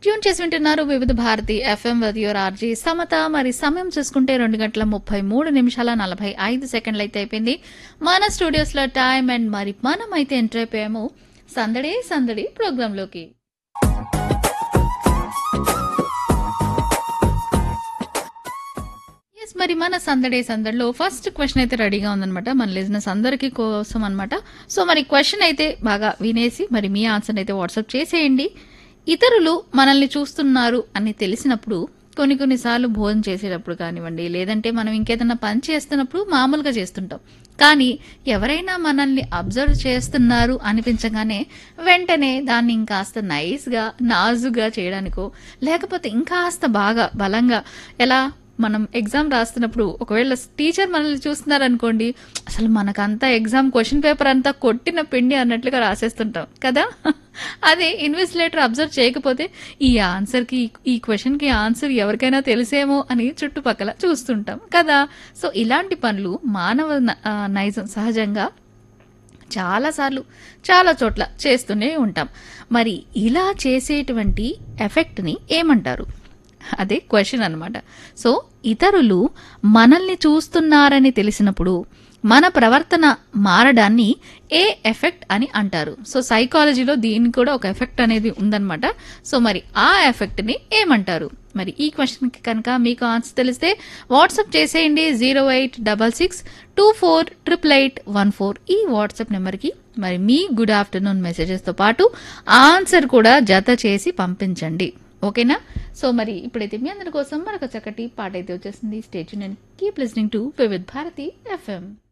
tune చేసి వింటున్నారు Vividh Bharati FM with your RJ Samata మరి సమయం చూసుకుంటే రెండు గంటల ముప్పై మూడు నిమిషాల నలభై ఐదు సెకండ్లు అయితే అయిపోయింది మన స్టూడియోస్ లో టైం అండ్ మరి మనం అయితే ఎంటర్ అయిపోయాము సందడే సందడి ప్రోగ్రామ్ లోకి ఎస్ మరి మన సందడే సందడిలో ఫస్ట్ క్వశ్చన్ అయితే రెడీగా ఉందన్నమాట మన లిజినెస్ అందరికీ కోసం అన్నమాట సో మరి క్వశ్చన్ అయితే బాగా వినేసి మరి మీ ఆన్సర్ అయితే వాట్సాప్ చేసేయండి ఇతరులు మనల్ని చూస్తున్నారు అని తెలిసినప్పుడు కొన్ని కొన్నిసార్లు భోజనం చేసేటప్పుడు కానివ్వండి లేదంటే మనం ఇంకేదైనా పని చేస్తున్నప్పుడు మామూలుగా చేస్తుంటాం కానీ ఎవరైనా మనల్ని అబ్జర్వ్ చేస్తున్నారు అనిపించగానే వెంటనే దాన్ని ఇంకాస్త నైస్గా నాజుగా చేయడానికో లేకపోతే ఇంకాస్త బాగా బలంగా ఎలా మనం ఎగ్జామ్ రాస్తున్నప్పుడు ఒకవేళ టీచర్ మనల్ని చూస్తున్నారు అనుకోండి అసలు మనకంతా ఎగ్జామ్ క్వశ్చన్ పేపర్ అంతా కొట్టిన పిండి అన్నట్లుగా రాసేస్తుంటాం కదా అదే ఇన్వెస్టిలేటర్ అబ్జర్వ్ చేయకపోతే ఈ ఆన్సర్కి ఈ క్వశ్చన్కి ఆన్సర్ ఎవరికైనా తెలిసేమో అని చుట్టుపక్కల చూస్తుంటాం కదా సో ఇలాంటి పనులు మానవ న- ఆ, నైజం సహజంగా చాలాసార్లు చాలా చోట్ల చేస్తూనే ఉంటాం మరి ఇలా చేసేటువంటి ఎఫెక్ట్ని ఏమంటారు అదే క్వశ్చన్ అన్నమాట సో ఇతరులు మనల్ని చూస్తున్నారని తెలిసినప్పుడు మన ప్రవర్తన మారడాన్ని ఏ ఎఫెక్ట్ అని అంటారు సో సైకాలజీలో దీనికి కూడా ఒక ఎఫెక్ట్ అనేది ఉందన్నమాట సో మరి ఆ ఎఫెక్ట్ని ఏమంటారు మరి ఈ క్వశ్చన్కి కనుక మీకు ఆన్సర్ తెలిస్తే వాట్సాప్ చేసేయండి zero eight double six two four triple eight one four ఈ వాట్సాప్ నెంబర్కి మరి మీ గుడ్ ఆఫ్టర్నూన్ మెసేజెస్తో పాటు ఆన్సర్ కూడా జత చేసి పంపించండి ఓకేనా సో మరి ఇప్పుడైతే మీ అందరి కోసం మరొక చక్కటి పాట అయితే వచ్చేసింది stay tuned and keep listening to Vividh Bharati FM